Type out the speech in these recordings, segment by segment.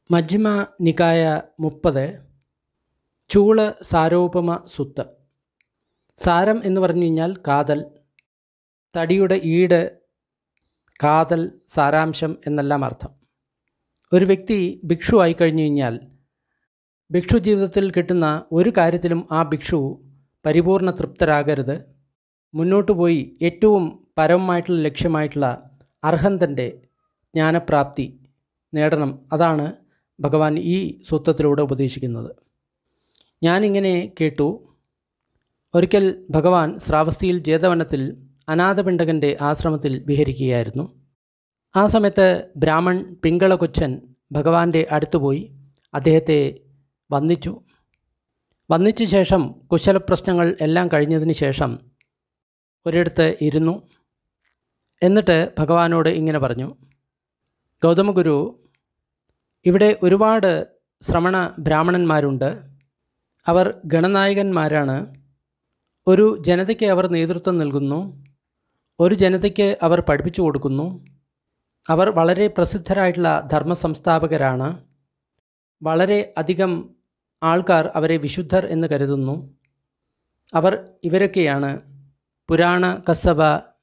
മജ്മ നികായ മുപ്പത് ചൂള് സാരോപമ സുത്ത് സാരം എന്ന് പറഞ്ഞു കഴിഞ്ഞാൽ കാതൽ തടിയുടെ ഈട് കാതൽ സാരാംശം എന്നെല്ലാം അർത്ഥം ഒരു വ്യക്തി ഭിക്ഷു ആയി കഴിഞ്ഞു കഴിഞ്ഞാൽ ഭിക്ഷു ജീവിതത്തിൽ കിട്ടുന്ന ഒരു കാര്യത്തിലും ആ ഭിക്ഷു പരിപൂർണ തൃപ്തരാകരുത് മുന്നോട്ട് പോയി ഏറ്റവും പരമമായിട്ടുള്ള ലക്ഷ്യമായിട്ടുള്ള അർഹന്തൻ്റെ ജ്ഞാനപ്രാപ്തി നേടണം അതാണ് ഭഗവാൻ ഈ സൂത്രത്തിലൂടെ ഉപദേശിക്കുന്നത് ഞാനിങ്ങനെ കേട്ടു ഒരിക്കൽ ഭഗവാൻ ശ്രാവസ്തിയിൽ ജേതവനത്തിൽ അനാഥപിണ്ടകൻ്റെ ആശ്രമത്തിൽ വിഹരിക്കുകയായിരുന്നു ആ സമയത്ത് ബ്രാഹ്മൺ പിങ്കള കൊച്ചൻ ഭഗവാന്റെ അടുത്തുപോയി അദ്ദേഹത്തെ വന്ദിച്ചു വന്ദിച്ച ശേഷം കുശലപ്രശ്നങ്ങൾ എല്ലാം കഴിഞ്ഞതിന് ശേഷം ഒരിടത്ത് ഇരുന്നു എന്നിട്ട് ഭഗവാനോട് ഇങ്ങനെ പറഞ്ഞു ഗൗതമഗുരു ഇവിടെ ഒരുപാട് ശ്രമണ ബ്രാഹ്മണന്മാരുണ്ട് അവർ ഗണനായകന്മാരാണ് ഒരു ജനതയ്ക്ക് അവർ നേതൃത്വം നൽകുന്നു ഒരു ജനതയ്ക്ക് അവർ പഠിപ്പിച്ചു കൊടുക്കുന്നു അവർ വളരെ പ്രസിദ്ധരായിട്ടുള്ള ധർമ്മ സംസ്ഥാപകരാണ് വളരെ അധികം ആൾക്കാർ അവരെ വിശുദ്ധർ എന്ന് കരുതുന്നു അവർ ഇവരൊക്കെയാണ് പുരാണ കസബ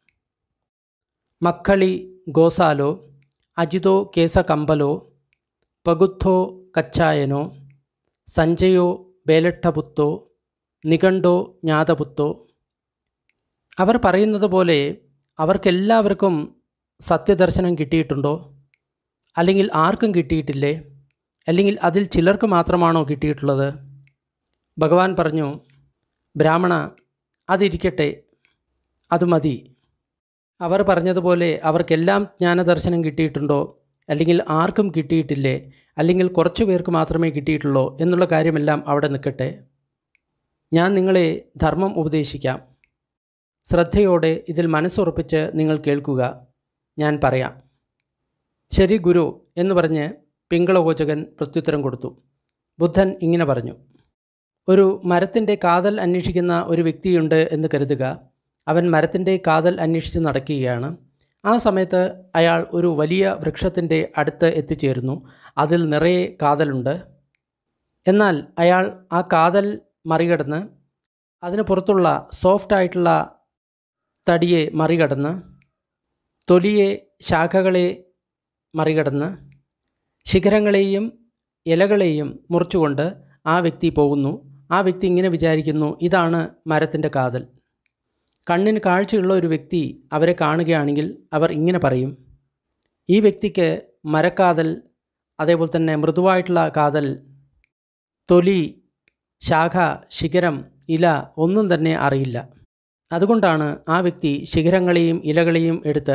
മക്കളി ഗോസാലോ അജിതോ കേസകമ്പലോ പകുത്തോ കച്ചായനോ സഞ്ജയോ ബേലട്ടപുത്തോ നികണ്ടോ ജ്ഞാതപുത്തോ അവർ പറയുന്നത് പോലെ അവർക്കെല്ലാവർക്കും സത്യദർശനം കിട്ടിയിട്ടുണ്ടോ അല്ലെങ്കിൽ ആർക്കും കിട്ടിയിട്ടില്ലേ അല്ലെങ്കിൽ അതിൽ ചിലർക്ക് മാത്രമാണോ കിട്ടിയിട്ടുള്ളത് ഭഗവാൻ പറഞ്ഞു ബ്രാഹ്മണ അതിരിക്കട്ടെ അത് മതി അവർ പറഞ്ഞതുപോലെ അവർക്കെല്ലാം ജ്ഞാനദർശനം കിട്ടിയിട്ടുണ്ടോ അല്ലെങ്കിൽ ആർക്കും കിട്ടിയിട്ടില്ലേ അല്ലെങ്കിൽ കുറച്ചു പേർക്ക് മാത്രമേ കിട്ടിയിട്ടുള്ളൂ എന്നുള്ള കാര്യമെല്ലാം അവിടെ നിൽക്കട്ടെ ഞാൻ നിങ്ങളെ ധർമ്മം ഉപദേശിക്കാം ശ്രദ്ധയോടെ ഇതിൽ മനസ്സുറപ്പിച്ച് നിങ്ങൾ കേൾക്കുക ഞാൻ പറയാം ശരി ഗുരു എന്ന് പറഞ്ഞ് പിങ്കളകോചകൻ പ്രത്യുത്തരം കൊടുത്തു ബുദ്ധൻ ഇങ്ങനെ പറഞ്ഞു ഒരു മരത്തിൻ്റെ കാതൽ അന്വേഷിക്കുന്ന ഒരു വ്യക്തിയുണ്ട് എന്ന് കരുതുക അവൻ മരത്തിൻ്റെ കാതൽ അന്വേഷിച്ച് നടക്കുകയാണ് ആ സമയത്ത് അയാൾ ഒരു വലിയ വൃക്ഷത്തിൻ്റെ അടുത്ത് എത്തിച്ചേരുന്നു അതിൽ നിറയെ കാതലുണ്ട് എന്നാൽ അയാൾ ആ കാതൽ മറികടന്ന് അതിന് പുറത്തുള്ള സോഫ്റ്റ് ആയിട്ടുള്ള തടിയെ മറികടന്ന് തൊലിയെ ശാഖകളെ മറികടന്ന് ശിഖരങ്ങളെയും ഇലകളെയും മുറിച്ചുകൊണ്ട് ആ വ്യക്തി പോകുന്നു ആ വ്യക്തി ഇങ്ങനെ വിചാരിക്കുന്നു ഇതാണ് മരത്തിൻ്റെ കാതൽ കണ്ണിന് കാഴ്ചയുള്ള ഒരു വ്യക്തി അവരെ കാണുകയാണെങ്കിൽ അവർ ഇങ്ങനെ പറയും ഈ വ്യക്തിക്ക് മരക്കാതൽ അതേപോലെ തന്നെ മൃദുവായിട്ടുള്ള കാതൽ തൊലി ശാഖ ശിഖരം ഇല ഒന്നും തന്നെ അറിയില്ല അതുകൊണ്ടാണ് ആ വ്യക്തി ശിഖരങ്ങളെയും ഇലകളെയും എടുത്ത്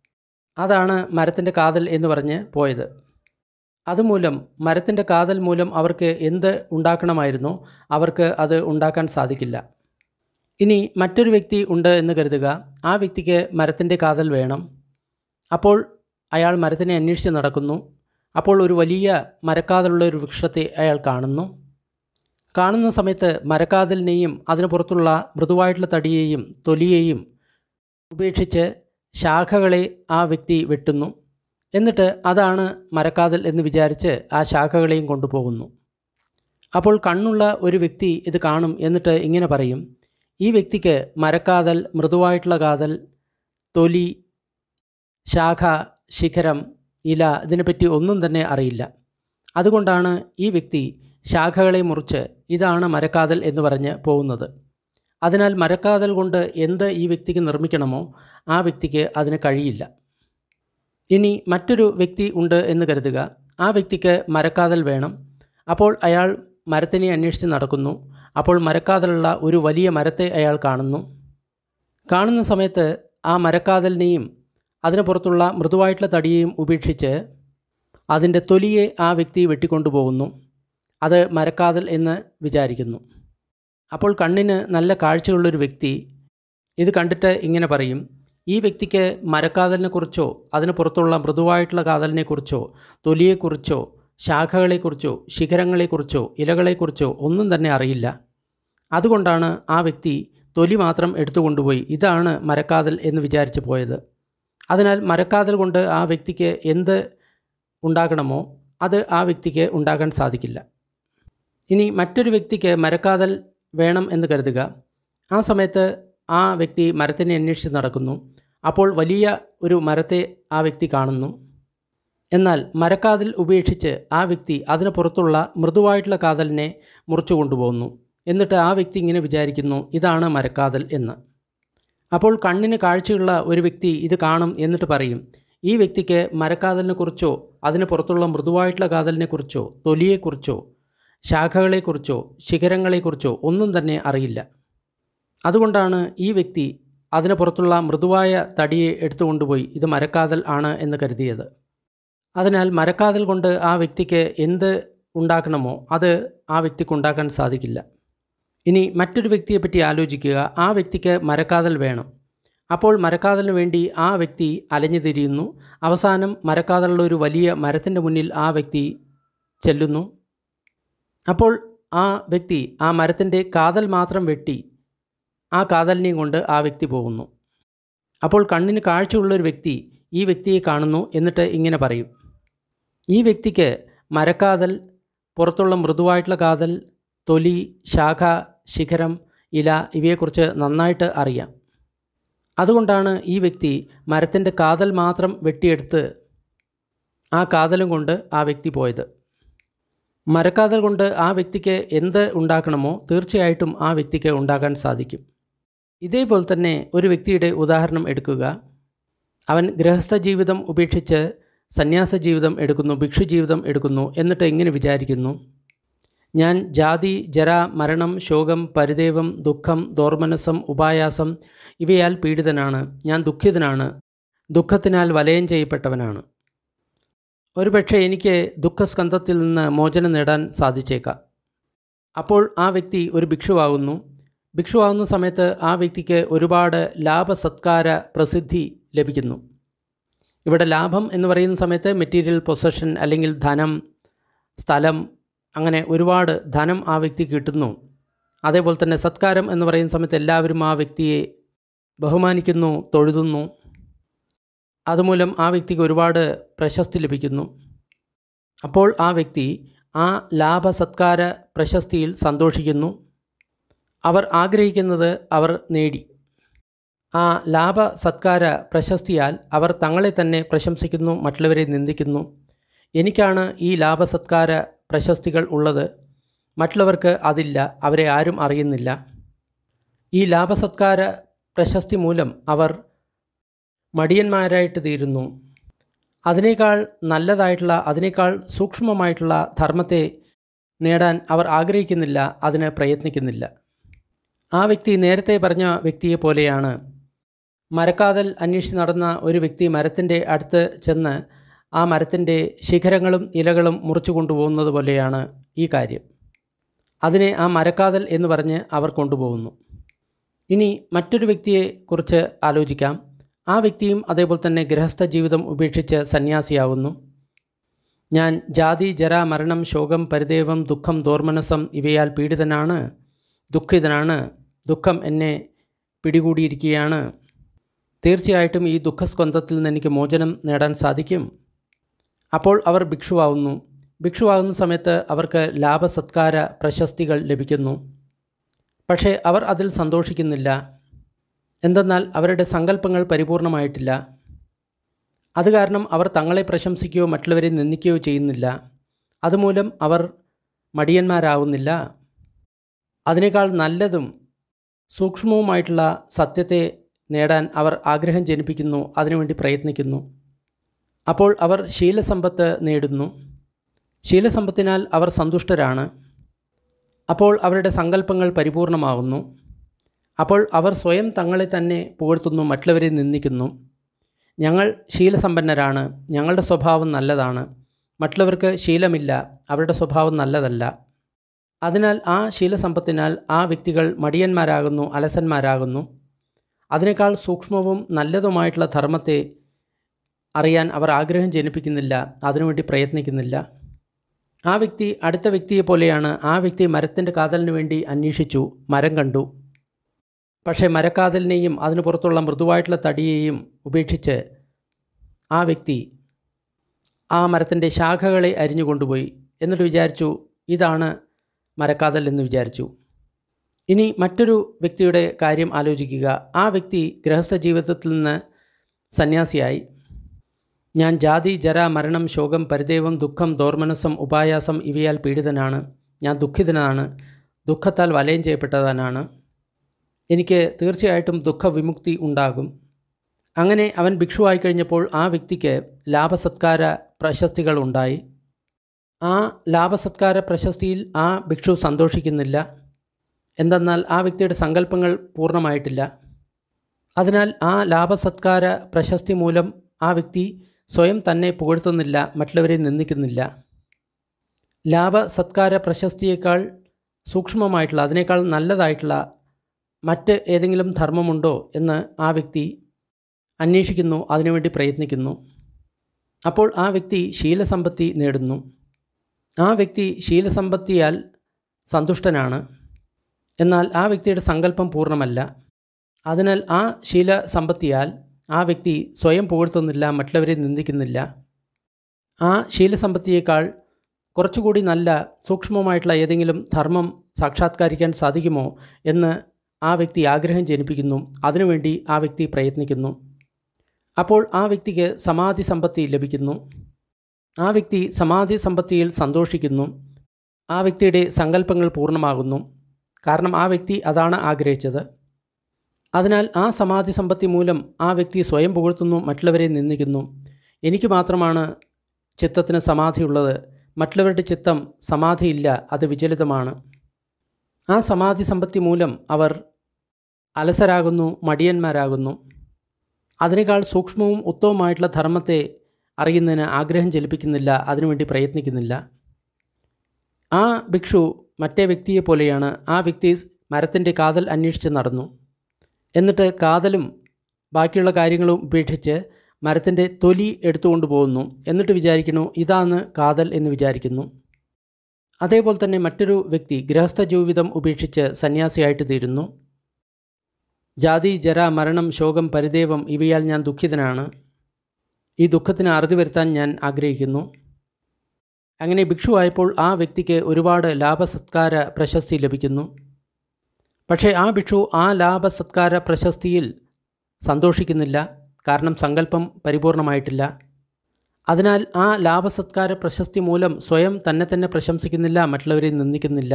അതാണ് മരത്തിൻ്റെ കാതൽ എന്ന് പറഞ്ഞ് പോയത് അതുമൂലം മരത്തിൻ്റെ കാതൽ മൂലം അവർക്ക് എന്ത് ഉണ്ടാക്കണമായിരുന്നോ അവർക്ക് അത് ഉണ്ടാക്കാൻ സാധിക്കില്ല ഇനി മറ്റൊരു വ്യക്തി ഉണ്ട് എന്ന് കരുതുക ആ വ്യക്തിക്ക് മരത്തിൻ്റെ കാതൽ വേണം അപ്പോൾ അയാൾ മരത്തിനെ അന്വേഷിച്ച് നടക്കുന്നു അപ്പോൾ ഒരു വലിയ മരക്കാതലുള്ള ഒരു വൃക്ഷത്തെ അയാൾ കാണുന്നു കാണുന്ന സമയത്ത് മരക്കാതലിനെയും അതിന് പുറത്തുള്ള മൃദുവായിട്ടുള്ള തടിയെയും തൊലിയെയും ഉപേക്ഷിച്ച് ശാഖകളെ ആ വ്യക്തി വെട്ടുന്നു എന്നിട്ട് അതാണ് മരക്കാതൽ എന്ന് വിചാരിച്ച് ആ ശാഖകളെയും കൊണ്ടുപോകുന്നു അപ്പോൾ കണ്ണുള്ള ഒരു വ്യക്തി ഇത് കാണും എന്നിട്ട് ഇങ്ങനെ പറയും ഈ വ്യക്തിക്ക് മരക്കാതൽ മൃദുവായിട്ടുള്ള കാതൽ തൊലി ശാഖ ശിഖരം ഇല ഇതിനെപ്പറ്റി ഒന്നും തന്നെ അറിയില്ല അതുകൊണ്ടാണ് ഈ വ്യക്തി ശാഖകളെ മുറിച്ച് ഇതാണ് മരക്കാതൽ എന്ന് പറഞ്ഞ് പോകുന്നത് അതിനാൽ മരക്കാതൽ കൊണ്ട് എന്ത് ഈ വ്യക്തിക്ക് നിർമ്മിക്കണമോ ആ വ്യക്തിക്ക് അതിന് കഴിയില്ല ഇനി മറ്റൊരു വ്യക്തി ഉണ്ട് എന്ന് കരുതുക ആ വ്യക്തിക്ക് മരക്കാതൽ വേണം അപ്പോൾ അയാൾ മരത്തിനെ അന്വേഷിച്ച് നടക്കുന്നു അപ്പോൾ മരക്കാതലുള്ള ഒരു വലിയ മരത്തെ അയാൾ കാണുന്നു കാണുന്ന സമയത്ത് ആ മരക്കാതലിനെയും അതിന് പുറത്തുള്ള മൃദുവായിട്ടുള്ള തടിയെയും ഉപേക്ഷിച്ച് അതിൻ്റെ തൊലിയെ ആ വ്യക്തി വെട്ടിക്കൊണ്ടുപോകുന്നു അത് മരക്കാതൽ എന്ന് വിചാരിക്കുന്നു അപ്പോൾ കണ്ണിന് നല്ല കാഴ്ചയുള്ളൊരു വ്യക്തി ഇത് കണ്ടിട്ട് ഇങ്ങനെ പറയും ഈ വ്യക്തിക്ക് മരക്കാതലിനെക്കുറിച്ചോ അതിന് പുറത്തുള്ള മൃദുവായിട്ടുള്ള കാതലിനെക്കുറിച്ചോ തൊലിയെക്കുറിച്ചോ ശാഖകളെക്കുറിച്ചോ ശിഖരങ്ങളെക്കുറിച്ചോ ഇലകളെക്കുറിച്ചോ ഒന്നും തന്നെ അറിയില്ല അതുകൊണ്ടാണ് ആ വ്യക്തി തൊലി മാത്രം എടുത്തുകൊണ്ടുപോയി ഇതാണ് മരക്കാതൽ എന്ന് വിചാരിച്ച് പോയത് അതിനാൽ മരക്കാതൽ കൊണ്ട് ആ വ്യക്തിക്ക് എന്ത് ഉണ്ടാക്കണമോ അത് ആ വ്യക്തിക്ക് ഉണ്ടാക്കാൻ സാധിക്കില്ല ഇനി മറ്റൊരു വ്യക്തിക്ക് മരക്കാതൽ വേണം എന്ന് കരുതുക ആ സമയത്ത് ആ വ്യക്തി മരത്തിനെ അന്വേഷിച്ച് നടക്കുന്നു അപ്പോൾ വലിയ ഒരു മരത്തെ ആ വ്യക്തി കാണുന്നു എന്നാൽ മരക്കാതൽ ഉപേക്ഷിച്ച് ആ വ്യക്തി അതിന് പുറത്തുള്ള മൃദുവായിട്ടുള്ള കാതലിനെ മുറിച്ചു കൊണ്ടുപോകുന്നു എന്നിട്ട് ആ വ്യക്തി ഇങ്ങനെ വിചാരിക്കുന്നു ഇതാണ് മരക്കാതൽ എന്ന് അപ്പോൾ കണ്ണിന് കാഴ്ചയുള്ള ഒരു വ്യക്തി ഇത് കാണും എന്നിട്ട് പറയും ഈ വ്യക്തിക്ക് മരക്കാതലിനെ കുറിച്ചോ അതിന് പുറത്തുള്ള മൃദുവായിട്ടുള്ള കാതലിനെക്കുറിച്ചോ തൊലിയെക്കുറിച്ചോ ശാഖകളെക്കുറിച്ചോ ശിഖരങ്ങളെക്കുറിച്ചോ ഒന്നും തന്നെ അറിയില്ല അതുകൊണ്ടാണ് ഈ വ്യക്തി അതിന് പുറത്തുള്ള മൃദുവായ തടിയെ എടുത്തുകൊണ്ടുപോയി ഇത് മരക്കാതൽ ആണ് എന്ന് കരുതിയത് അതിനാൽ മരക്കാതൽ കൊണ്ട് ആ വ്യക്തിക്ക് എന്ത് ഉണ്ടാക്കണമോ അത് ആ വ്യക്തിക്ക് ഉണ്ടാക്കാൻ സാധിക്കില്ല ഇനി മറ്റൊരു വ്യക്തിയെപ്പറ്റി ആലോചിക്കുക ആ വ്യക്തിക്ക് മരക്കാതൽ വേണം അപ്പോൾ മരക്കാതലിന് വേണ്ടി ആ വ്യക്തി അലഞ്ഞു തിരിയുന്നു അവസാനം മരക്കാതലുള്ള ഒരു വലിയ മരത്തിൻ്റെ മുന്നിൽ ആ വ്യക്തി ചെല്ലുന്നു അപ്പോൾ ആ വ്യക്തി ആ മരത്തിൻ്റെ കാതൽ മാത്രം വെട്ടി ആ കാതലിനെയും കൊണ്ട് ആ വ്യക്തി പോകുന്നു അപ്പോൾ കണ്ണിന് കാഴ്ചയുള്ള ഒരു വ്യക്തി ഈ വ്യക്തിയെ കാണുന്നു എന്നിട്ട് ഇങ്ങനെ പറയും ഈ വ്യക്തിക്ക് മരക്കാതൽ പുറത്തുള്ള മൃദുവായിട്ടുള്ള കാതൽ തൊലി ശാഖ ശിഖരം ഇല ഇവയെക്കുറിച്ച് നന്നായിട്ട് അറിയാം അതുകൊണ്ടാണ് ഈ വ്യക്തി മരത്തിൻ്റെ കാതൽ മാത്രം വെട്ടിയെടുത്ത് ആ കാതലും കൊണ്ട് ആ വ്യക്തി പോയത് മരക്കാതൽ കൊണ്ട് ആ വ്യക്തിക്ക് എന്ത് ഉണ്ടാക്കണമോ തീർച്ചയായിട്ടും ആ വ്യക്തിക്ക് ഉണ്ടാക്കാൻ സാധിക്കും ഇതേപോലെ തന്നെ ഒരു വ്യക്തിയുടെ ഉദാഹരണം എടുക്കുക അവൻ ഗൃഹസ്ഥ ജീവിതം ഉപേക്ഷിച്ച് സന്യാസ ജീവിതം എടുക്കുന്നു ഭിക്ഷു ജീവിതം എടുക്കുന്നു എന്നിട്ട് എങ്ങനെ വിചാരിക്കുന്നു ഞാൻ ജാതി ജര മരണം ശോകം പരിദേവം ദുഃഖം ദോർമനസം ഉപായാസം ഇവയാൽ പീഡിതനാണ് ഞാൻ ദുഃഖിതനാണ് ദുഃഖത്തിനാൽ വലയം ചെയ്യപ്പെട്ടവനാണ് ഒരുപക്ഷെ എനിക്ക് ദുഃഖസ്കന്ധത്തിൽ നിന്ന് മോചനം നേടാൻ സാധിച്ചേക്കാം അപ്പോൾ ആ വ്യക്തി ഒരു ഭിക്ഷുവാകുന്നു ഭിക്ഷുവാകുന്ന സമയത്ത് ആ വ്യക്തിക്ക് ഒരുപാട് ലാഭസത്കാര പ്രസിദ്ധി ലഭിക്കുന്നു ഇവിടെ ലാഭം എന്ന് പറയുന്ന സമയത്ത് മെറ്റീരിയൽ പൊസഷൻ അല്ലെങ്കിൽ ധനം സ്ഥലം അങ്ങനെ ഒരുപാട് ധനം ആ വ്യക്തി കിട്ടുന്നു അതേപോലെ തന്നെ സത്കാരം എന്ന് പറയുന്ന സമയത്ത് എല്ലാവരും ആ വ്യക്തിയെ ബഹുമാനിക്കുന്നു തൊഴുതുന്നു അതുമൂലം ആ വ്യക്തിക്ക് ഒരുപാട് പ്രശസ്തി ലഭിക്കുന്നു അപ്പോൾ ആ വ്യക്തി ആ ലാഭ സത്കാര പ്രശസ്തിയിൽ സന്തോഷിക്കുന്നു അവർ ആഗ്രഹിക്കുന്നത് അവർ നേടി ആ ലാഭ സത്കാര പ്രശസ്തിയാൽ അവർ തങ്ങളെ തന്നെ പ്രശംസിക്കുന്നു മറ്റുള്ളവരെ നിന്ദിക്കുന്നു എനിക്കാണ് ഈ ലാഭസത്കാര പ്രശസ്തികൾ ഉള്ളത് മറ്റുള്ളവർക്ക് അതില്ല അവരെ ആരും അറിയുന്നില്ല ഈ ലാഭസത്കാര പ്രശസ്തി മൂലം അവർ മടിയന്മാരായിട്ട് തീരുന്നു അതിനേക്കാൾ നല്ലതായിട്ടുള്ള അതിനേക്കാൾ സൂക്ഷ്മമായിട്ടുള്ള ധർമ്മത്തെ നേടാൻ അവർ ആഗ്രഹിക്കുന്നില്ല അതിന് പ്രയത്നിക്കുന്നില്ല ആ വ്യക്തി നേരത്തെ പറഞ്ഞ വ്യക്തിയെ പോലെയാണ് മരക്കാതൽ അന്വേഷിച്ച് നടന്ന ഒരു വ്യക്തി മരത്തിൻ്റെ അടുത്ത് ചെന്ന് ആ മരത്തിൻ്റെ ശിഖരങ്ങളും ഇലകളും മുറിച്ചു കൊണ്ടുപോകുന്നത് പോലെയാണ് ഈ കാര്യം അതിനെ ആ മരക്കാതൽ എന്ന് പറഞ്ഞ് അവർ കൊണ്ടുപോകുന്നു ഇനി മറ്റൊരു വ്യക്തിയെ കുറിച്ച് ആലോചിക്കാം ആ വ്യക്തിയും അതേപോലെ തന്നെ ഗൃഹസ്ഥ ജീവിതം ഉപേക്ഷിച്ച് സന്യാസിയാവുന്നു ഞാൻ ജാതി ജര മരണം ശോകം പരിദേവം ദുഃഖം ദോർമനസം ഇവയാൽ പീഡിതനാണ് ദുഃഖിതനാണ് ദുഃഖം എന്നെ പിടികൂടിയിരിക്കുകയാണ് തീർച്ചയായിട്ടും ഈ ദുഃഖസ്കന്ധത്തിൽ നിന്ന് എനിക്ക് മോചനം നേടാൻ സാധിക്കും അപ്പോൾ അവർ ഭിക്ഷുവാകുന്നു ഭിക്ഷുവാകുന്ന സമയത്ത് അവർക്ക് ലാഭസത്കാര പ്രശസ്തികൾ ലഭിക്കുന്നു പക്ഷേ അവർ അതിൽ സന്തോഷിക്കുന്നില്ല എന്തെന്നാൽ അവരുടെ സങ്കല്പങ്ങൾ പരിപൂർണമായിട്ടില്ല അത് കാരണം അവർ തങ്ങളെ പ്രശംസിക്കുകയോ മറ്റുള്ളവരെ നിന്ദിക്കുകയോ ചെയ്യുന്നില്ല അതുമൂലം അവർ മടിയന്മാരാവുന്നില്ല അതിനേക്കാൾ നല്ലതും സൂക്ഷ്മവുമായിട്ടുള്ള സത്യത്തെ നേടാൻ അവർ ആഗ്രഹം ജനിപ്പിക്കുന്നു അതിനുവേണ്ടി പ്രയത്നിക്കുന്നു അപ്പോൾ അവർ ശീലസമ്പത്ത് നേടുന്നു ശീലസമ്പത്തിനാൽ അവർ സന്തുഷ്ടരാണ് അപ്പോൾ അവരുടെ സങ്കല്പങ്ങൾ പരിപൂർണമാകുന്നു അപ്പോൾ അവർ സ്വയം തങ്ങളെ തന്നെ പുകഴ്ത്തുന്നു മറ്റുള്ളവരെ നിന്ദിക്കുന്നു ഞങ്ങൾ ശീലസമ്പന്നരാണ് ഞങ്ങളുടെ സ്വഭാവം നല്ലതാണ് മറ്റുള്ളവർക്ക് ശീലമില്ല അവരുടെ സ്വഭാവം നല്ലതല്ല അതിനാൽ ആ ശീലസമ്പത്തിനാൽ ആ വ്യക്തികൾ മടിയന്മാരാകുന്നു അലസന്മാരാകുന്നു അതിനേക്കാൾ സൂക്ഷ്മവും നല്ലതുമായിട്ടുള്ള ധർമ്മത്തെ അറിയാൻ അവർ ആഗ്രഹം ജനിപ്പിക്കുന്നില്ല അതിനുവേണ്ടി പ്രയത്നിക്കുന്നില്ല ആ വ്യക്തി അടുത്ത വ്യക്തിയെ പോലെയാണ് ആ വ്യക്തി മരത്തിൻ്റെ കാതലിന് വേണ്ടി അന്വേഷിച്ചു മരം കണ്ടു പക്ഷേ മരക്കാതലിനെയും അതിന് പുറത്തുള്ള മൃദുവായിട്ടുള്ള തടിയെയും ഉപേക്ഷിച്ച് ആ വ്യക്തി ആ മരത്തിൻ്റെ ശാഖകളെ അരിഞ്ഞു കൊണ്ടുപോയി എന്നിട്ട് വിചാരിച്ചു ഇതാണ് മരക്കാതൽ എന്ന് വിചാരിച്ചു ഇനി മറ്റൊരു വ്യക്തിയുടെ കാര്യം ആലോചിക്കുക ആ വ്യക്തി ഗൃഹസ്ഥ ജീവിതത്തിൽ നിന്ന് സന്യാസിയായി ഞാൻ ജാതി ജര മരണം ശോകം പരിദേവം ദുഃഖം ദോർമനസം ഉപായാസം ഇവയാൽ പീഡിതനാണ് ഞാൻ ദുഃഖിതനാണ് ദുഃഖത്താൽ വലയം ചെയ്യപ്പെട്ടവനാണ് എനിക്ക് തീർച്ചയായിട്ടും ദുഃഖവിമുക്തി ഉണ്ടാകും അങ്ങനെ അവൻ ഭിക്ഷുവായി കഴിഞ്ഞപ്പോൾ ആ വ്യക്തിക്ക് ലാഭസത്കാര പ്രശസ്തികൾ ഉണ്ടായി ആ ലാഭസത്കാര പ്രശസ്തിയിൽ ആ ഭിക്ഷു സന്തോഷിക്കുന്നില്ല എന്തെന്നാൽ ആ വ്യക്തിയുടെ സങ്കല്പങ്ങൾ പൂർണ്ണമായിട്ടില്ല അതിനാൽ ആ ലാഭസത്കാര പ്രശസ്തി മൂലം ആ വ്യക്തി സ്വയം തന്നെ പുകഴ്ത്തുന്നില്ല മറ്റുള്ളവരെ നിന്ദിക്കുന്നില്ല ലാഭസത്കാര പ്രശസ്തിയേക്കാൾ സൂക്ഷ്മമായിട്ടുള്ള അതിനേക്കാൾ നല്ലതായിട്ടുള്ള മറ്റ് ഏതെങ്കിലും ധർമ്മമുണ്ടോ എന്ന് ആ വ്യക്തി അന്വേഷിക്കുന്നു അതിനുവേണ്ടി പ്രയത്നിക്കുന്നു അപ്പോൾ ആ വ്യക്തി ശീലസമ്പത്തി നേടുന്നു ആ വ്യക്തി ശീലസമ്പത്തിയാൽ സന്തുഷ്ടനാണ് എന്നാൽ ആ വ്യക്തിയുടെ സങ്കല്പം പൂർണ്ണമല്ല അതിനാൽ ആ ശീലസമ്പത്തിയാൽ ആ വ്യക്തി സ്വയം പുകഴ്ത്തുന്നില്ല മറ്റുള്ളവരെ നിന്ദിക്കുന്നില്ല ആ ശീലസമ്പത്തിയേക്കാൾ കുറച്ചുകൂടി നല്ല സൂക്ഷ്മമായിട്ടുള്ള ഏതെങ്കിലും ധർമ്മം സാക്ഷാത്കരിക്കാൻ സാധിക്കുമോ എന്ന് ആ വ്യക്തി ആഗ്രഹം ജനിപ്പിക്കുന്നു അതിനുവേണ്ടി ആ വ്യക്തി പ്രയത്നിക്കുന്നു അപ്പോൾ ആ വ്യക്തിക്ക് സമാധി സമ്പത്തി ലഭിക്കുന്നു ആ വ്യക്തി സമാധി സമ്പത്തിയിൽ സന്തോഷിക്കുന്നു ആ വ്യക്തിയുടെ സങ്കല്പങ്ങൾ പൂർണ്ണമാകുന്നു കാരണം ആ വ്യക്തി അതാണ് ആഗ്രഹിച്ചത് അതിനാൽ ആ സമാധി സമ്പത്തി മൂലം ആ വ്യക്തി സ്വയം പുകഴ്ത്തുന്നു മറ്റുള്ളവരെ നിന്ദിക്കുന്നു എനിക്ക് മാത്രമാണ് ചിത്തത്തിന് സമാധിയുള്ളത് മറ്റുള്ളവരുടെ ചിത്തം സമാധിയില്ല അത് വിചലിതമാണ് ആ സമാധി സമ്പത്തി മൂലം അവർ അലസരാകുന്നു മടിയന്മാരാകുന്നു അതിനേക്കാൾ സൂക്ഷ്മവും ഉത്തമവുമായിട്ടുള്ള ധർമ്മത്തെ അറിയുന്നതിന് ആഗ്രഹം ജലിപ്പിക്കുന്നില്ല അതിനുവേണ്ടി പ്രയത്നിക്കുന്നില്ല ആ ഭിക്ഷു മറ്റേ വ്യക്തിയെ പോലെയാണ് ആ വ്യക്തി മരത്തിൻ്റെ കാതൽ അന്വേഷിച്ച് നടന്നു എന്നിട്ട് കാതലും ബാക്കിയുള്ള കാര്യങ്ങളും ഉപേക്ഷിച്ച് മരത്തിൻ്റെ തൊലി എടുത്തുകൊണ്ട് പോകുന്നു എന്നിട്ട് വിചാരിക്കുന്നു ഇതാണ് കാതൽ എന്ന് വിചാരിക്കുന്നു അതേപോലെ തന്നെ മറ്റൊരു വ്യക്തി ഗൃഹസ്ഥ ജീവിതം ഉപേക്ഷിച്ച് സന്യാസിയായിട്ട് തീരുന്നു ജാതി ജര മരണം ശോകം പരിദേവം ഇവയാൽ ഞാൻ ദുഃഖിതനാണ് ഈ ദുഃഖത്തിന് അറുതി വരുത്താൻ ഞാൻ ആഗ്രഹിക്കുന്നു അങ്ങനെ ഭിക്ഷുവായപ്പോൾ ആ വ്യക്തിക്ക് ഒരുപാട് ലാഭസത്കാര പ്രശസ്തി ലഭിക്കുന്നു പക്ഷേ ആ ഭിക്ഷു ആ ലാഭസത്കാര പ്രശസ്തിയിൽ സന്തോഷിക്കുന്നില്ല കാരണം സങ്കല്പം പരിപൂർണമായിട്ടില്ല അതിനാൽ ആ ലാഭസത്കാര പ്രശസ്തി മൂലം സ്വയം തന്നെ തന്നെ പ്രശംസിക്കുന്നില്ല മറ്റുള്ളവരെ നിന്ദിക്കുന്നില്ല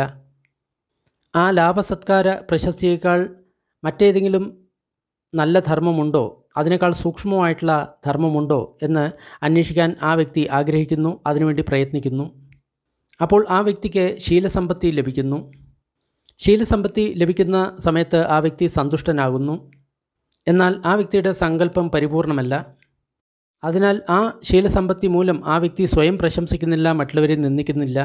ആ ലാഭസത്കാര പ്രശസ്തിയേക്കാൾ മറ്റേതെങ്കിലും നല്ല ധർമ്മമുണ്ടോ അതിനേക്കാൾ സൂക്ഷ്മമായിട്ടുള്ള ധർമ്മമുണ്ടോ എന്ന് അന്വേഷിക്കാൻ ആ വ്യക്തി ആഗ്രഹിക്കുന്നു അതിനുവേണ്ടി പ്രയത്നിക്കുന്നു അപ്പോൾ ആ വ്യക്തിക്ക് ശീലസമ്പത്തി ലഭിക്കുന്നു ശീലസമ്പത്തി ലഭിക്കുന്ന സമയത്ത് ആ വ്യക്തി സന്തുഷ്ടനാകുന്നു എന്നാൽ ആ വ്യക്തിയുടെ സങ്കല്പം പരിപൂർണമല്ല അതിനാൽ ആ ശീലസമ്പത്തി മൂലം ആ വ്യക്തി സ്വയം പ്രശംസിക്കുന്നില്ല മറ്റുള്ളവരെ നിന്ദിക്കുന്നില്ല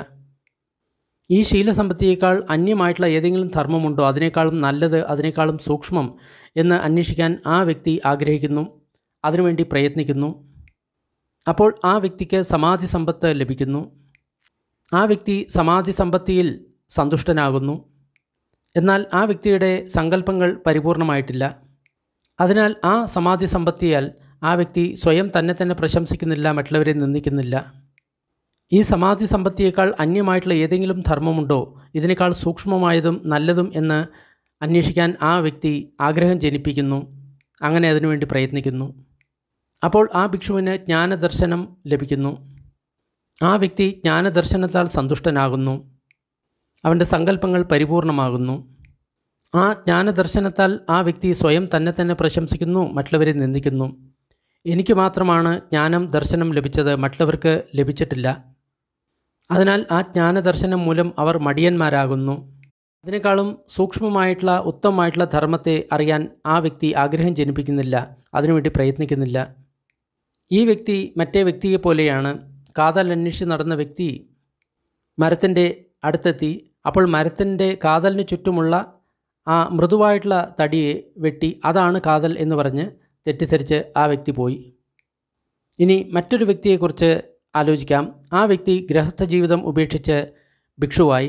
ഈ ശീലസമ്പത്തിയേക്കാൾ അന്യമായിട്ടുള്ള ഏതെങ്കിലും ധർമ്മമുണ്ടോ അതിനേക്കാളും നല്ലത് അതിനേക്കാളും സൂക്ഷ്മം എന്ന് അന്വേഷിക്കാൻ ആ വ്യക്തി ആഗ്രഹിക്കുന്നു അതിനുവേണ്ടി പ്രയത്നിക്കുന്നു അപ്പോൾ ആ വ്യക്തിക്ക് സമാധി സമ്പത്ത് ലഭിക്കുന്നു ആ വ്യക്തി സമാധി സമ്പത്തിയിൽ സന്തുഷ്ടനാകുന്നു എന്നാൽ ആ വ്യക്തിയുടെ സങ്കല്പങ്ങൾ പരിപൂർണമായിട്ടില്ല അതിനാൽ ആ സമാധി സമ്പത്തിയാൽ ആ വ്യക്തി സ്വയം തന്നെ തന്നെ പ്രശംസിക്കുന്നില്ല മറ്റുള്ളവരെ നിന്ദിക്കുന്നില്ല ഈ സമാധി സമ്പത്തിയേക്കാൾ അന്യമായിട്ടുള്ള ഏതെങ്കിലും ധർമ്മമുണ്ടോ ഇതിനേക്കാൾ സൂക്ഷ്മമായതും നല്ലതും എന്ന് അന്വേഷിക്കാൻ ആ വ്യക്തി ആഗ്രഹം ജനിപ്പിക്കുന്നു അങ്ങനെ അതിനുവേണ്ടി പ്രയത്നിക്കുന്നു അപ്പോൾ ആ ഭിക്ഷുവിന് ജ്ഞാനദർശനം ലഭിക്കുന്നു ആ വ്യക്തി ജ്ഞാനദർശനത്താൽ സന്തുഷ്ടനാകുന്നു അവൻ്റെ സങ്കല്പങ്ങൾ പരിപൂർണമാകുന്നു ആ ജ്ഞാനദർശനത്താൽ ആ വ്യക്തി സ്വയം തന്നെ തന്നെ പ്രശംസിക്കുന്നു മറ്റുള്ളവരെ നിന്ദിക്കുന്നു എനിക്ക് മാത്രമാണ് ജ്ഞാനം ദർശനം ലഭിച്ചത് മറ്റുള്ളവർക്ക് ലഭിച്ചിട്ടില്ല അതിനാൽ ആ ജ്ഞാനദർശനം മൂലം അവർ മടിയന്മാരാകുന്നു അതിനേക്കാളും സൂക്ഷ്മമായിട്ടുള്ള ഉത്തമമായിട്ടുള്ള ധർമ്മത്തെ അറിയാൻ ആ വ്യക്തി ആഗ്രഹം ജനിപ്പിക്കുന്നില്ല അതിനുവേണ്ടി പ്രയത്നിക്കുന്നില്ല ഈ വ്യക്തി മറ്റേ വ്യക്തിയെ പോലെയാണ് കാതൽ അന്വേഷിച്ച് നടന്ന വ്യക്തി മരത്തിൻ്റെ അടുത്തെത്തി അപ്പോൾ മരത്തിൻ്റെ കാതലിന് ചുറ്റുമുള്ള ആ മൃദുവായിട്ടുള്ള തടിയെ വെട്ടി അതാണ് കാതൽ എന്ന് പറഞ്ഞ് തെറ്റിദ്ധരിച്ച് ആ വ്യക്തി പോയി ഇനി മറ്റൊരു വ്യക്തിയെക്കുറിച്ച് ആലോചിക്കാം ആ വ്യക്തി ഗൃഹസ്ഥ ജീവിതം ഉപേക്ഷിച്ച് ഭിക്ഷുവായി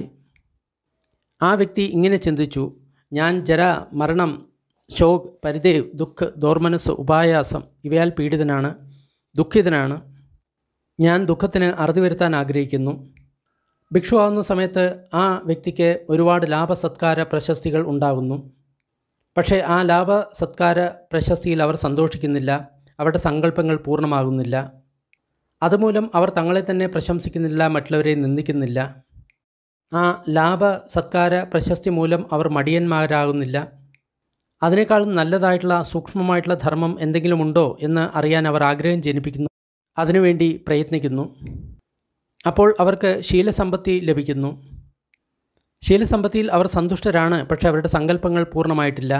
ആ വ്യക്തി ഇങ്ങനെ ചിന്തിച്ചു ഞാൻ ജര മരണം ശോക് പരിദേവ് ദുഃഖ ദോർമനസ് ഉപായാസം ഇവയാൽ പീഡിതനാണ് ദുഃഖിതനാണ് ഞാൻ ദുഃഖത്തിന് അറുതി വരുത്താൻ ആഗ്രഹിക്കുന്നു ഭിക്ഷു ആവുന്ന സമയത്ത് ആ വ്യക്തിക്ക് ഒരുപാട് ലാഭസത്കാര പ്രശസ്തികൾ ഉണ്ടാകുന്നു പക്ഷേ ആ ലാഭ സത്കാര പ്രശസ്തിയിൽ അവർ സന്തോഷിക്കുന്നില്ല അവരുടെ സങ്കല്പങ്ങൾ പൂർണ്ണമാകുന്നില്ല അതുമൂലം അവർ തങ്ങളെ തന്നെ പ്രശംസിക്കുന്നില്ല മറ്റുള്ളവരെ നിന്ദിക്കുന്നില്ല ആ ലാഭ സത്കാര പ്രശസ്തി മൂലം അവർ മടിയന്മാരാകുന്നില്ല അതിനേക്കാളും നല്ലതായിട്ടുള്ള സൂക്ഷ്മമായിട്ടുള്ള ധർമ്മം എന്തെങ്കിലും ഉണ്ടോ എന്ന് അറിയാൻ അവർ ആഗ്രഹം ജനിപ്പിക്കുന്നു അതിനുവേണ്ടി പ്രയത്നിക്കുന്നു അപ്പോൾ അവർക്ക് ശീലസമ്പത്തി ലഭിക്കുന്നു ശീലസമ്പത്തിയിൽ അവർ സന്തുഷ്ടരാണ് പക്ഷേ അവരുടെ സങ്കല്പങ്ങൾ പൂർണ്ണമായിട്ടില്ല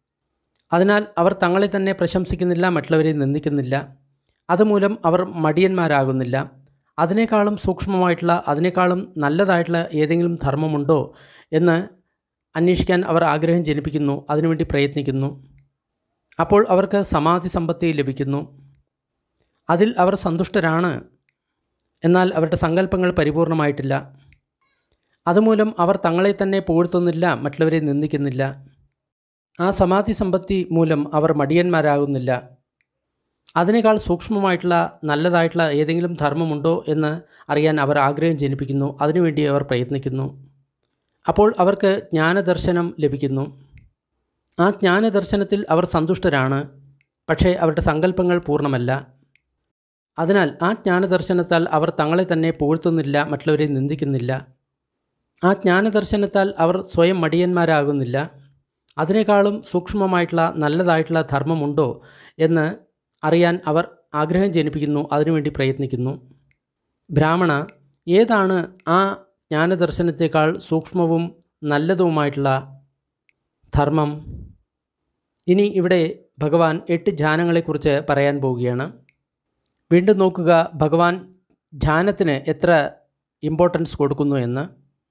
അതിനാൽ അവർ തങ്ങളെ തന്നെ പ്രശംസിക്കുന്നില്ല മറ്റുള്ളവരെ നിന്ദിക്കുന്നില്ല അതുമൂലം അവർ മടിയന്മാരാകുന്നില്ല അതിനേക്കാളും സൂക്ഷ്മമായിട്ടുള്ള അതിനേക്കാളും നല്ലതായിട്ടുള്ള ഏതെങ്കിലും ധർമ്മമുണ്ടോ എന്ന് അന്വേഷിക്കാൻ അവർ ആഗ്രഹം ജനിപ്പിക്കുന്നു അതിനുവേണ്ടി പ്രയത്നിക്കുന്നു അപ്പോൾ അവർക്ക് സമാധി സമ്പത്തി ലഭിക്കുന്നു അതിൽ അവർ സന്തുഷ്ടരാണ് എന്നാൽ അവരുടെ സങ്കല്പങ്ങൾ പരിപൂർണമായിട്ടില്ല അതുമൂലം അവർ തങ്ങളെ തന്നെ പുകഴ്ത്തുന്നില്ല മറ്റുള്ളവരെ നിന്ദിക്കുന്നില്ല ആ സമാധി സമ്പത്തി മൂലം അവർ മടിയന്മാരാകുന്നില്ല അതിനേക്കാൾ സൂക്ഷ്മമായിട്ടുള്ള നല്ലതായിട്ടുള്ള ഏതെങ്കിലും ധർമ്മമുണ്ടോ എന്ന് അറിയാൻ അവർ ആഗ്രഹം ജനിപ്പിക്കുന്നു അതിനുവേണ്ടി അവർ പ്രയത്നിക്കുന്നു അപ്പോൾ അവർക്ക് ജ്ഞാനദർശനം ലഭിക്കുന്നു ആ ജ്ഞാനദർശനത്തിൽ അവർ സന്തുഷ്ടരാണ് പക്ഷേ അവരുടെ സങ്കല്പങ്ങൾ പൂർണ്ണമല്ല അതിനാൽ ആ ജ്ഞാനദർശനത്താൽ അവർ തങ്ങളെ തന്നെ പുകഴ്ത്തുന്നില്ല മറ്റുള്ളവരെ നിന്ദിക്കുന്നില്ല ആ ജ്ഞാനദർശനത്താൽ അവർ സ്വയം മടിയന്മാരാകുന്നില്ല അതിനേക്കാളും സൂക്ഷ്മമായിട്ടുള്ള നല്ലതായിട്ടുള്ള ധർമ്മമുണ്ടോ എന്ന് അറിയാൻ അവർ ആഗ്രഹം ജനിപ്പിക്കുന്നു അതിനുവേണ്ടി പ്രയത്നിക്കുന്നു ബ്രാഹ്മണ ഏതാണ് ആ ജ്ഞാനദർശനത്തേക്കാൾ സൂക്ഷ്മവും നല്ലതുമായിട്ടുള്ള ധർമ്മം ഇനി ഇവിടെ ഭഗവാൻ എട്ട് ധ്യാനങ്ങളെക്കുറിച്ച് പറയാൻ പോവുകയാണ് വീണ്ടും നോക്കുക ഭഗവാൻ ധ്യാനത്തിന് എത്ര ഇമ്പോർട്ടൻസ് കൊടുക്കുന്നു എന്ന്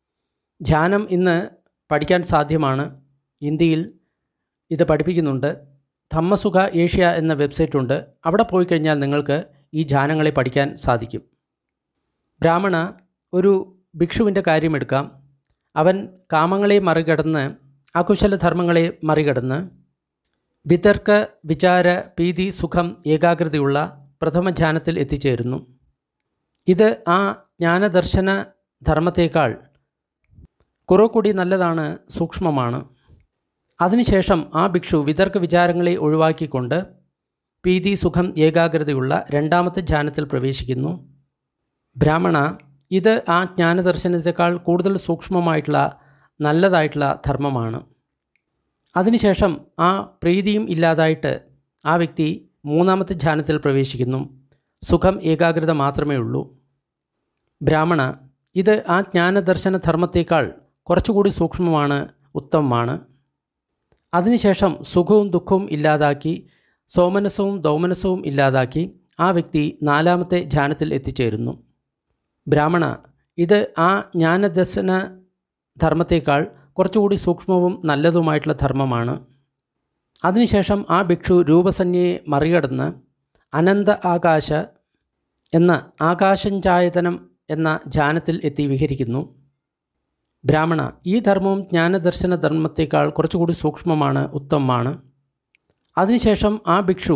ധ്യാനം ഇന്ന് പഠിക്കാൻ സാധ്യമാണ് ഇന്ത്യയിൽ ഇത് പഠിപ്പിക്കുന്നുണ്ട് ധമ്മസുഖ ഏഷ്യ എന്ന വെബ്സൈറ്റ് ഉണ്ട് അവിടെ പോയി കഴിഞ്ഞാൽ നിങ്ങൾക്ക് ഈ ധ്യാനങ്ങളെ പഠിക്കാൻ സാധിക്കും ബ്രാഹ്മണ ഒരു ഭിക്ഷുവിൻ്റെ കാര്യമെടുക്കാം അവൻ കാമങ്ങളെ മറികടന്ന് അകുശലധർമ്മങ്ങളെ മറികടന്ന് വിതർക്ക വിചാര പീതി സുഖം ഏകാഗ്രതയുള്ള പ്രഥമ ധ്യാനത്തിൽ എത്തിച്ചേരുന്നു ഇത് ആ ജ്ഞാനദർശന ധർമ്മത്തേക്കാൾ കുറേ കൂടി നല്ലതാണ് സൂക്ഷ്മമാണ് അതിനുശേഷം ആ ഭിക്ഷു വിതർക്ക വിചാരങ്ങളെ ഒഴിവാക്കിക്കൊണ്ട് പീതി സുഖം ഏകാഗ്രതയുള്ള രണ്ടാമത്തെ ധ്യാനത്തിൽ പ്രവേശിക്കുന്നു ബ്രാഹ്മണ ഇത് ആ ജ്ഞാനദർശനത്തെക്കാൾ കൂടുതൽ സൂക്ഷ്മമായിട്ടുള്ള നല്ലതായിട്ടുള്ള ധർമ്മമാണ് അതിനുശേഷം ആ പ്രീതിയും ഇല്ലാതായിട്ട് ആ വ്യക്തി മൂന്നാമത്തെ ധ്യാനത്തിൽ പ്രവേശിക്കുന്നു സുഖം ഏകാഗ്രത മാത്രമേ ഉള്ളൂ ബ്രാഹ്മണ ഇത് ആ ജ്ഞാനദർശന ധർമ്മത്തേക്കാൾ കുറച്ചുകൂടി സൂക്ഷ്മമാണ് ഉത്തമമാണ് അതിനുശേഷം സുഖവും ദുഃഖവും ഇല്ലാതാക്കി സോമനസവും ദൗമനസവും ഇല്ലാതാക്കി ആ വ്യക്തി നാലാമത്തെ ധ്യാനത്തിൽ എത്തിച്ചേരുന്നു ബ്രാഹ്മണ ഇത് ആ ജ്ഞാനദർശന ധർമ്മത്തേക്കാൾ കുറച്ചുകൂടി സൂക്ഷ്മവും നല്ലതുമായിട്ടുള്ള ധർമ്മമാണ് അതിനുശേഷം ആ ഭിക്ഷു രൂപസന്യയെ മറികടന്ന് അനന്ത ആകാശ എന്ന ആകാശഞ്ചായതനം എന്ന ധ്യാനത്തിൽ എത്തി വിഹരിക്കുന്നു ബ്രാഹ്മണ ഈ ധർമ്മവും ജ്ഞാനദർശന ധർമ്മത്തേക്കാൾ കുറച്ചുകൂടി സൂക്ഷ്മമാണ് ഉത്തമമാണ് അതിനുശേഷം ആ ഭിക്ഷു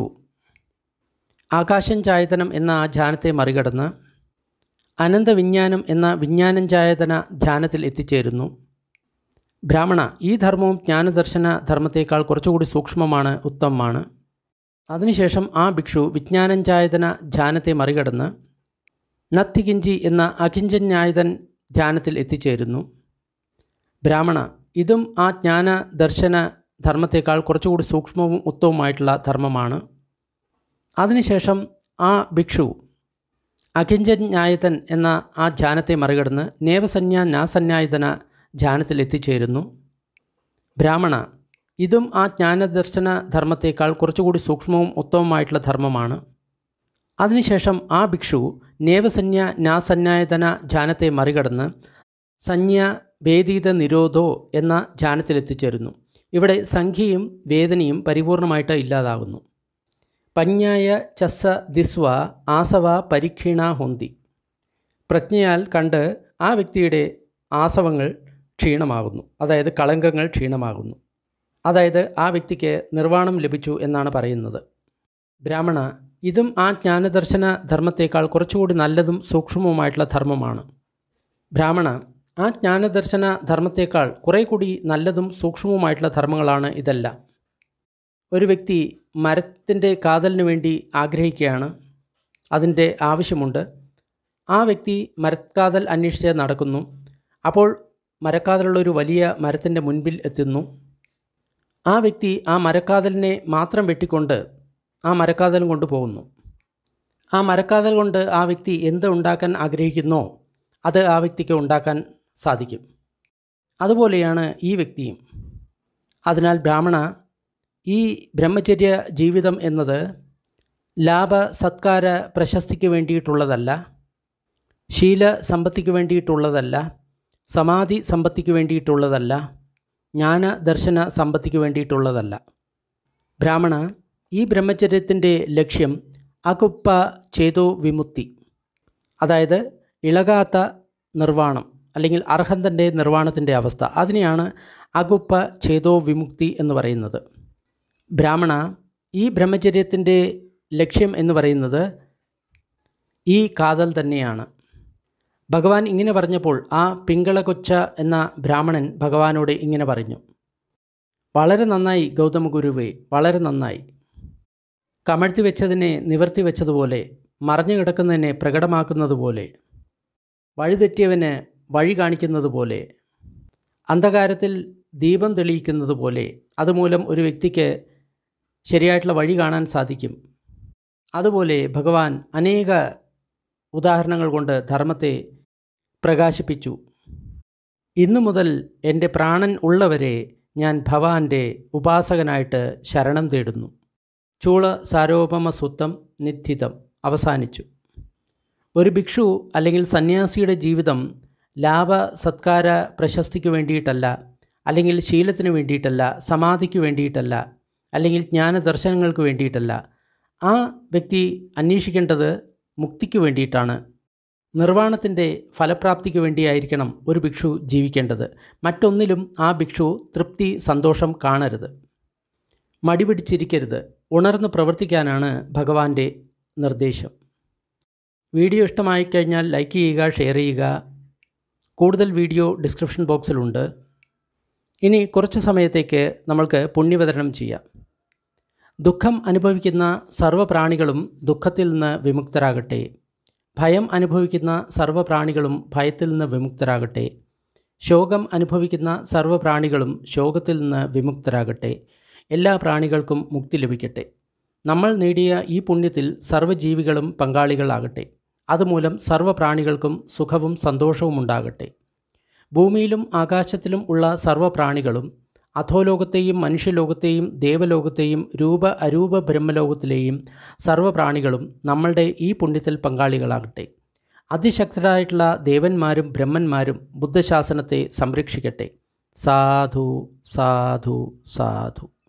ആകാശഞ്ചായതനം എന്ന ആ ധ്യാനത്തെ മറികടന്ന് അനന്തവിജ്ഞാനം എന്ന വിജ്ഞാനഞ്ചായതന ധ്യാനത്തിൽ എത്തിച്ചേരുന്നു ബ്രാഹ്മണ ഈ ധർമ്മവും ജ്ഞാനദർശന ധർമ്മത്തേക്കാൾ കുറച്ചുകൂടി സൂക്ഷ്മമാണ് ഉത്തമമാണ് അതിനുശേഷം ആ ഭിക്ഷു വിജ്ഞാനഞ്ചായതന ധ്യാനത്തെ മറികടന്ന് നത്തികിഞ്ചി എന്ന അകിഞ്ചന്യായതൻ ധ്യാനത്തിൽ എത്തിച്ചേരുന്നു ബ്രാഹ്മണ ഇതും ആ ജ്ഞാന ദർശന ധർമ്മത്തേക്കാൾ കുറച്ചുകൂടി സൂക്ഷ്മവും ഉത്തമവുമായിട്ടുള്ള ധർമ്മമാണ് അതിനുശേഷം ആ ഭിക്ഷു അകിഞ്ചന്യായതൻ എന്ന ആ ധ്യാനത്തെ മറികടന്ന് നേവസന്യ നാസന്യായതന ധ്യാനത്തിൽ എത്തിച്ചേരുന്നു ബ്രാഹ്മണ ഇതും ആ ജ്ഞാനദർശന ധർമ്മത്തേക്കാൾ കുറച്ചുകൂടി സൂക്ഷ്മവും ഉത്തമമായിട്ടുള്ള ധർമ്മമാണ് അതിനുശേഷം ആ ഭിക്ഷു നേവസന്യ നാസന്യായതന ധ്യാനത്തെ മറികടന്ന് സന്യ വേദീത നിരോധോ എന്ന ധ്യാനത്തിൽ എത്തിച്ചേരുന്നു ഇവിടെ സംഖ്യയും വേദനയും പരിപൂർണമായിട്ട് ഇല്ലാതാകുന്നു പഞ്ഞായ ചസ്സ ദിസ്വ ആസവ പരിക്ഷീണ ഹൊന്തി പ്രജ്ഞയാൽ കണ്ട് ആ വ്യക്തിയുടെ ആസവങ്ങൾ ക്ഷീണമാകുന്നു അതായത് കളങ്കങ്ങൾ ക്ഷീണമാകുന്നു അതായത് ആ വ്യക്തിക്ക് നിർവ്വാണം ലഭിച്ചു എന്നാണ് പറയുന്നത് ബ്രാഹ്മണ ഇതും ആ ജ്ഞാനദർശന ധർമ്മത്തേക്കാൾ കുറച്ചുകൂടി നല്ലതും സൂക്ഷ്മവുമായിട്ടുള്ള ധർമ്മമാണ് ബ്രാഹ്മണ ആ ജ്ഞാനദർശന ധർമ്മത്തേക്കാൾ കുറേ കൂടി നല്ലതും സൂക്ഷ്മവുമായിട്ടുള്ള ധർമ്മങ്ങളാണ് ഇതെല്ലാം ഒരു വ്യക്തി മരത്തിൻ്റെ കാതലിന് വേണ്ടി ആഗ്രഹിക്കുകയാണ് അതിൻ്റെ ആവശ്യമുണ്ട് ആ വ്യക്തി മരക്കാതൽ അന്വേഷിച്ച് നടക്കുന്നു അപ്പോൾ മരക്കാതലുള്ള ഒരു വലിയ മരത്തിൻ്റെ മുൻപിൽ എത്തുന്നു ആ വ്യക്തി ആ മരക്കാതലിനെ മാത്രം വെട്ടിക്കൊണ്ട് ആ മരക്കാതൽ കൊണ്ടുപോകുന്നു ആ മരക്കാതൽ കൊണ്ട് ആ വ്യക്തി എന്ത് ഉണ്ടാക്കാൻ ആഗ്രഹിക്കുന്നോ അത് ആ വ്യക്തിക്ക് ഉണ്ടാക്കാൻ സാധിക്കും അതുപോലെയാണ് ഈ വ്യക്തിയും അതിനാൽ ബ്രാഹ്മണ ഈ ബ്രഹ്മചര്യ ജീവിതം എന്നത് ലാഭ സത്കാര പ്രശസ്തിക്ക് വേണ്ടിയിട്ടുള്ളതല്ല ശീല സമ്പത്തിക്ക് വേണ്ടിയിട്ടുള്ളതല്ല സമാധി സമ്പത്തിക്ക് വേണ്ടിയിട്ടുള്ളതല്ല ജ്ഞാന ദർശന സമ്പത്തിക്ക് വേണ്ടിയിട്ടുള്ളതല്ല ബ്രാഹ്മണ ഈ ബ്രഹ്മചര്യത്തിൻ്റെ ലക്ഷ്യം അകുപ്പ ചേതോ വിമുക്തി അതായത് ഇളകാത്ത നിർവ്വാണം അല്ലെങ്കിൽ അർഹന്തൻ്റെ നിർവ്വാണത്തിൻ്റെ അവസ്ഥ അതിനെയാണ് അകുപ്പ ചേതോ വിമുക്തി എന്ന് പറയുന്നത് ബ്രാഹ്മണ ഈ ബ്രഹ്മചര്യത്തിൻ്റെ ലക്ഷ്യം എന്ന് പറയുന്നത് ഈ കാതൽ തന്നെയാണ് ഭഗവാൻ ഇങ്ങനെ പറഞ്ഞപ്പോൾ ആ പിങ്കള കൊച്ച എന്ന ബ്രാഹ്മണൻ ഭഗവാനോട് ഇങ്ങനെ പറഞ്ഞു വളരെ നന്നായി ഗൗതമ ഗുരുവേ വളരെ നന്നായി കമഴ്ത്തി വെച്ചതിനെ നിവർത്തി വെച്ചതുപോലെ മറഞ്ഞു കിടക്കുന്നതിനെ പ്രകടമാക്കുന്നതുപോലെ വഴിതെറ്റിയവന് വഴി കാണിക്കുന്നത് പോലെ അന്ധകാരത്തിൽ ദീപം തെളിയിക്കുന്നത് പോലെ അതുമൂലം ഒരു വ്യക്തിക്ക് ശരിയായിട്ടുള്ള വഴി കാണാൻ സാധിക്കും അതുപോലെ ഭഗവാൻ അനേക ഉദാഹരണങ്ങൾ കൊണ്ട് ധർമ്മത്തെ പ്രകാശിപ്പിച്ചു ഇന്നു മുതൽ എൻ്റെ പ്രാണൻ ഉള്ളവരെ ഞാൻ ഭവാന്റെ ഉപാസകനായിട്ട് ശരണം തേടുന്നു ചൂള സാരോപമ സുത്തം നിദ്ധിതം അവസാനിച്ചു ഒരു ഭിക്ഷു അല്ലെങ്കിൽ സന്യാസിയുടെ ജീവിതം ലാഭ സത്കാര പ്രശസ്തിക്ക് വേണ്ടിയിട്ടല്ല അല്ലെങ്കിൽ ശീലത്തിന് വേണ്ടിയിട്ടല്ല സമാധിക്ക് വേണ്ടിയിട്ടല്ല അല്ലെങ്കിൽ ജ്ഞാനദർശനങ്ങൾക്ക് വേണ്ടിയിട്ടല്ല ആ വ്യക്തി അന്വേഷിക്കേണ്ടത് മുക്തിക്ക് വേണ്ടിയിട്ടാണ് നിർവ്വാണത്തിൻ്റെ ഫലപ്രാപ്തിക്ക് വേണ്ടിയായിരിക്കണം ഒരു ഭിക്ഷു ജീവിക്കേണ്ടത് മറ്റൊന്നിലും ആ ഭിക്ഷു തൃപ്തി സന്തോഷം കാണരുത് മടിപിടിച്ചിരിക്കരുത് ഉണർന്ന് പ്രവർത്തിക്കാനാണ് ഭഗവാന്റെ നിർദ്ദേശം വീഡിയോ ഇഷ്ടമായി കഴിഞ്ഞാൽ ലൈക്ക് ചെയ്യുക ഷെയർ ചെയ്യുക കൂടുതൽ വീഡിയോ ഡിസ്ക്രിപ്ഷൻ ബോക്സിലുണ്ട് ഇനി കുറച്ച് സമയത്തേക്ക് നമ്മൾക്ക് പുണ്യവിതരണം ചെയ്യാം ദുഃഖം അനുഭവിക്കുന്ന സർവ്വപ്രാണികളും ദുഃഖത്തിൽ നിന്ന് വിമുക്തരാകട്ടെ ഭയം അനുഭവിക്കുന്ന സർവ്വപ്രാണികളും ഭയത്തിൽ നിന്ന് വിമുക്തരാകട്ടെ ശോകം അനുഭവിക്കുന്ന സർവ്വപ്രാണികളും ശോകത്തിൽ നിന്ന് വിമുക്തരാകട്ടെ എല്ലാ പ്രാണികൾക്കും മുക്തി ലഭിക്കട്ടെ നമ്മൾ നേടിയ ഈ പുണ്യത്തിൽ സർവ്വജീവികളും പങ്കാളികളാകട്ടെ അതുമൂലം സർവ്വപ്രാണികൾക്കും സുഖവും സന്തോഷവും ഉണ്ടാകട്ടെ ഭൂമിയിലും ആകാശത്തിലും ഉള്ള സർവ്വപ്രാണികളും അധോലോകത്തെയും മനുഷ്യലോകത്തെയും ദേവലോകത്തെയും രൂപ അരൂപ ബ്രഹ്മലോകത്തിലെയും സർവ്വപ്രാണികളും നമ്മളുടെ ഈ പുണ്യത്തിൽ പങ്കാളികളാകട്ടെ അതിശക്തരായിട്ടുള്ള ദേവന്മാരും ബ്രഹ്മന്മാരും ബുദ്ധശാസനത്തെ സംരക്ഷിക്കട്ടെ സാധു സാധു സാധു